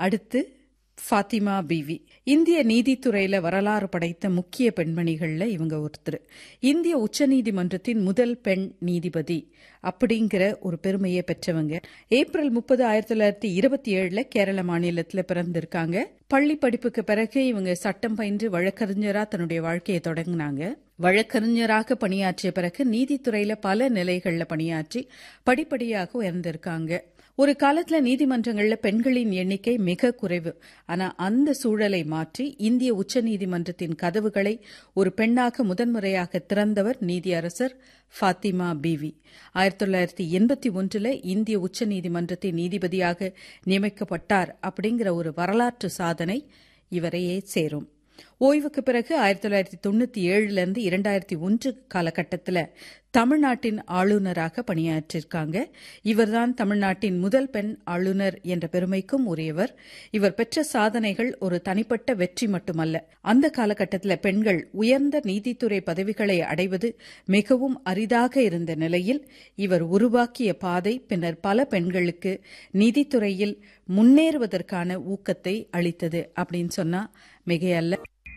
அடுத்து ஃபாத்திமா பிவி இந்திய நீதித்துறையில வரலாறு படைத்த முக்கிய பெண்மணிகள்ல இவங்க ஒருத்தர் இந்திய உச்சநீதிமன்றத்தின் முதல் பெண் நீதிபதி அப்படிங்கிற ஒரு பெருமையை பெற்றவங்க ஏப்ரல் முப்பது ஆயிரத்தி தொள்ளாயிரத்தி இருபத்தி ஏழுல கேரள மாநிலத்துல பிறந்திருக்காங்க பள்ளி படிப்புக்கு பிறகு இவங்க சட்டம் பயின்று வழக்கறிஞரா தன்னுடைய வாழ்க்கையை தொடங்கினாங்க வழக்கறிஞராக பணியாற்றிய பிறகு நீதித்துறையில பல நிலைகள்ல பணியாற்றி படிப்படியாக உயர்ந்திருக்காங்க ஒரு காலத்துல நீதிமன்றங்கள்ல பெண்களின் எண்ணிக்கை மிக குறைவு ஆனா அந்த சூழலை மாற்றி இந்திய உச்சநீதிமன்றத்தின் கதவுகளை ஒரு பெண்ணாக முதன்முறையாக திறந்தவர் நீதியரசர் ஃபாத்திமா பிவி ஆயிரத்தி தொள்ளாயிரத்தி எண்பத்தி ஒன்றுல இந்திய உச்சநீதிமன்றத்தின் நீதிபதியாக நியமிக்கப்பட்டார் அப்படிங்கிற ஒரு வரலாற்று சாதனை இவரையே சேரும் ஓய்வுக்கு பிறகு ஆயிரத்தி தொள்ளாயிரத்தி தொண்ணூத்தி ஏழுல இருந்து இரண்டாயிரத்தி ஒன்று காலகட்டத்தில் தமிழ்நாட்டின் ஆளுநராக பணியாற்றிருக்காங்க இவர்தான் தமிழ்நாட்டின் முதல் பெண் ஆளுநர் என்ற பெருமைக்கும் உரியவர் இவர் பெற்ற சாதனைகள் ஒரு தனிப்பட்ட வெற்றி மட்டுமல்ல அந்த காலகட்டத்தில் பெண்கள் உயர்ந்த நீதித்துறை பதவிகளை அடைவது மிகவும் அரிதாக இருந்த நிலையில் இவர் உருவாக்கிய பாதை பின்னர் பல பெண்களுக்கு நீதித்துறையில் முன்னேறுவதற்கான ஊக்கத்தை அளித்தது அப்படின்னு சொன்னா மிகையல்ல